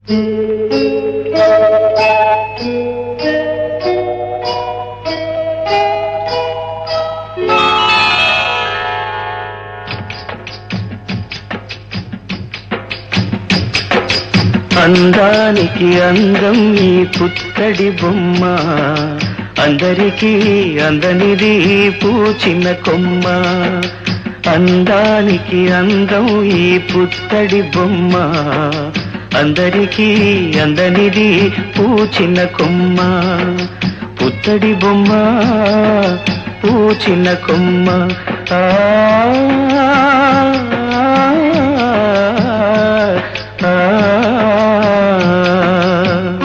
అందానికి అందం ఈ పుత్తడి బొమ్మ అందరికీ అందనిది పూచిన కొమ్మ అందానికి అందం ఈ పుత్తడి బొమ్మ అందరికీ అందనిది పూచిన కొమ్మ పుత్తడి బొమ్మ పూచిన కొమ్మ ఆ ఆ, ఆ.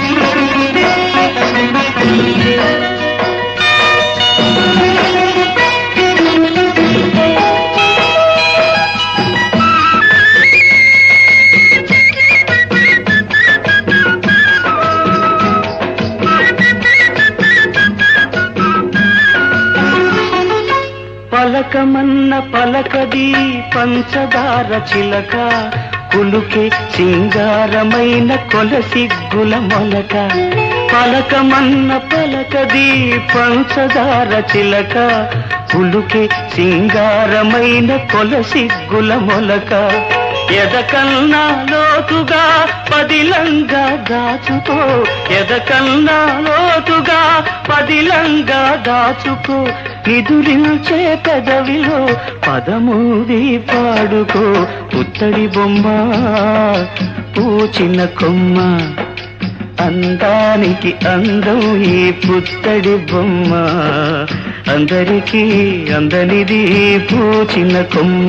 పలకమన్న పలకది పంచదార చిలక కులుకే సింగారమైన కొలసిగ్గుల మొలక పలకమన్న పలకది పంచదార చిలక కులుకే సింగారమైన కొలసిగ్గుల మొలక ఎదకన్నా లోతుగా పదిలంగా దాచుకో ఎదకన్నా లోతుగా పదిలంగా దాచుకో నిదురించే పెదవిలో పదమూది పాడుకో పుత్తడి బొమ్మ పూచిన కొమ్మ అందానికి అందం ఈ పుత్తడి బొమ్మ అందరికీ అందనిది పూచిన కొమ్మ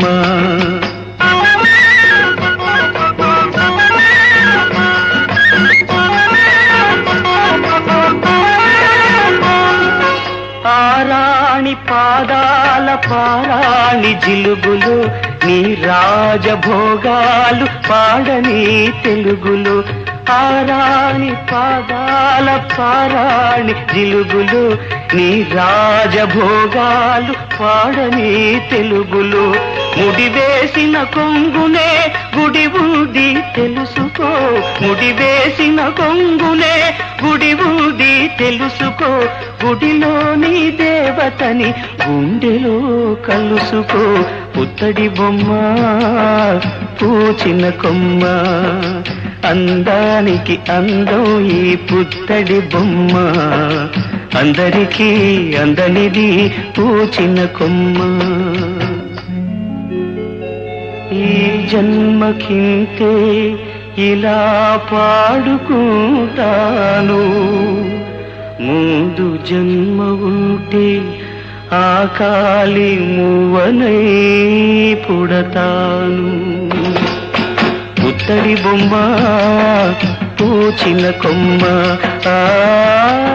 ఆరాణి పాదాల పారాణి జిలుగులు నీ రాజభోగాలు పాడని తెలుగులు ఆరాణి పాదాల పారాణి జిలుగులు నీ రాజభోగాలు పాడని తెలుగులు ముడివేసిన కొంగునే గుడి ఉంది తెలుసుకో ముడివేసిన కొంగునే గుడి ఉంది తెలుసుకో గుడిలోని దేవతని గుండెలో కలుసుకో పుత్తడి బొమ్మ పూచిన కొమ్మ అందానికి అందం ఈ పుత్తడి బొమ్మ అందరికీ అందనిది పూచిన కొమ్మ ఈ జన్మకింతే ఇలా పాడుకుంటాను ముందు జన్మ ఉంటే ఆ కాలి మువ్వనై పుడతాను పుత్తడి బొమ్మ పూచిన కొమ్మ ఆ